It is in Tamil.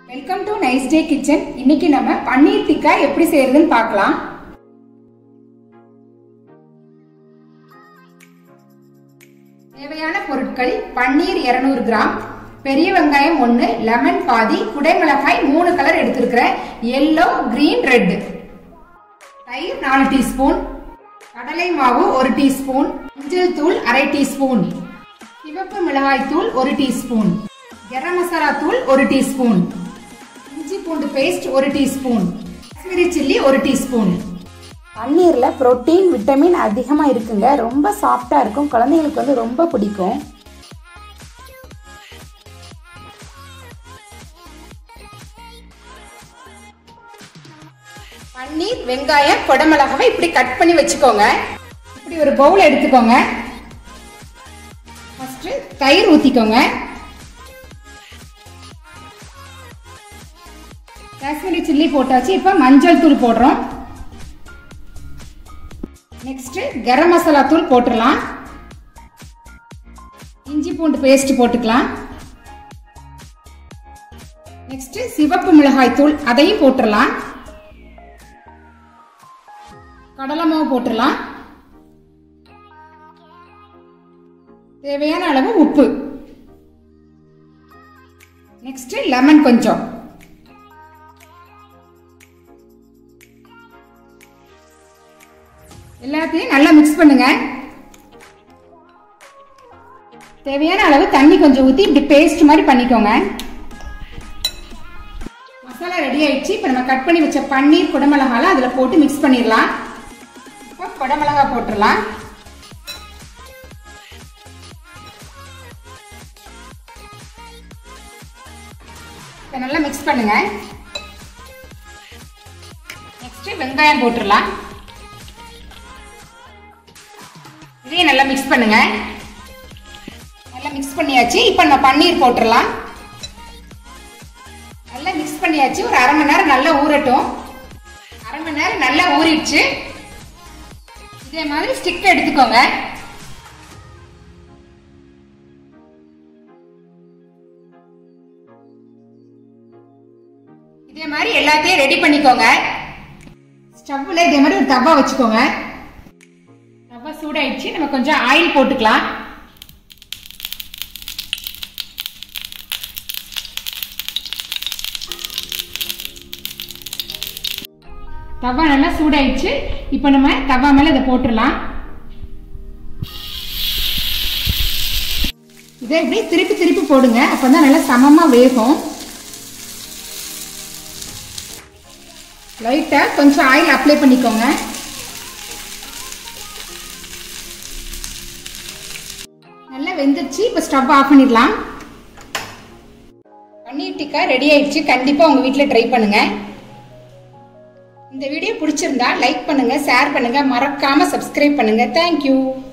welcome to nice day kitchen இன்னைக்கு நம்ம பன்னீர் டிக்கா எப்படி செய்யறதுன்னு பார்க்கலாம் தேவையான பொருட்கள் பன்னீர் 200 கிராம் பெரிய வெங்காயம் ஒன்று லெமன் பாதி குடைமிளகாய் மூணு கலர் எடுத்திருக்கிறேன் எல்லோ கிரீன் ரெட் தயிர் நாலு டீஸ்பூன் கடலை மாவு ஒரு டீஸ்பூன் மஞ்சள் தூள் அரை டீஸ்பூன் சிவப்பு மிளகாய் தூள் ஒரு டீஸ்பூன் கரம் மசாலா தூள் ஒரு டீஸ்பூன் இஞ்சி பூண்டு பேஸ்ட் ஒரு டீஸ்பூன் காஷ்மீரி சில்லி ஒரு டீஸ்பூன் பன்னீரில் புரோட்டீன் விட்டமின் அதிகமாக இருக்குங்க ரொம்ப சாஃப்டாக இருக்கும் குழந்தைங்களுக்கு வந்து ரொம்ப பிடிக்கும் பன்னீர் வெங்காயம் குடமிளகாவை இப்படி கட் பண்ணி வச்சுக்கோங்க இப்படி ஒரு பவுல் எடுத்துக்கோங்க ஃபர்ஸ்ட் தயிர் ஊத்திக்கோங்க காஷ்மீரி சில்லி போட்டாச்சு இப்போ மஞ்சள் தூள் போடுறோம் நெக்ஸ்ட் கரம் மசாலா தூள் போட்டுடலாம் இஞ்சி பூண்டு பேஸ்ட் போட்டுக்கலாம் நெக்ஸ்ட் சிவப்பு மிளகாய் தூள் அதையும் போட்டுடலாம் கடலை மாவு போட்டுடலாம் தேவையான அளவு உப்பு நெக்ஸ்ட் லெமன் கொஞ்சம் எல்லாத்தையும் நல்லா மிக்ஸ் பண்ணுங்க தேவையான அளவு தண்ணி கொஞ்சம் ஊற்றி இப்படி பேஸ்ட் மாதிரி பண்ணிக்கோங்க மசாலா ரெடி ஆயிடுச்சு இப்போ நம்ம கட் பண்ணி வச்ச பன்னீர் குடமிளகாலாம் அதில் போட்டு மிக்ஸ் பண்ணிடலாம் இப்போ குடமிளகா போட்டுடலாம் இப்போ நல்லா மிக்ஸ் பண்ணுங்க நெக்ஸ்ட் வெங்காயம் போட்டுடலாம் இதையும் நல்லா மிக்ஸ் பண்ணுங்க நல்லா மிக்ஸ் பண்ணியாச்சு இப்போ நம்ம பன்னீர் போட்டுடலாம் நல்லா மிக்ஸ் பண்ணியாச்சு ஒரு அரை மணி நேரம் நல்லா ஊறட்டும் அரை மணி நேரம் நல்லா ஊறிடுச்சு இதே மாதிரி ஸ்டிக் எடுத்துக்கோங்க இதே மாதிரி எல்லாத்தையும் ரெடி பண்ணிக்கோங்க ஸ்டவ்ல இதே மாதிரி ஒரு தவா வச்சுக்கோங்க தவா சூடாயிடுச்சு நம்ம கொஞ்சம் ஆயில் போட்டுக்கலாம் தவா நல்லா சூடாயிடுச்சு இப்போ நம்ம தவா மேல இதை போட்டுடலாம் இதை இப்படி திருப்பி திருப்பி போடுங்க அப்பதான் நல்லா சமமா வேகும் லைட்டா கொஞ்சம் ஆயில் அப்ளை பண்ணிக்கோங்க நல்லா வெந்துருச்சு இப்போ ஸ்டவ் ஆஃப் பண்ணிடலாம் பன்னீர் டிக்கா ரெடி ஆயிடுச்சு கண்டிப்பா உங்க வீட்டில் ட்ரை பண்ணுங்க இந்த வீடியோ பிடிச்சிருந்தா லைக் பண்ணுங்க ஷேர் பண்ணுங்க மறக்காம சப்ஸ்கிரைப் பண்ணுங்க தேங்க்யூ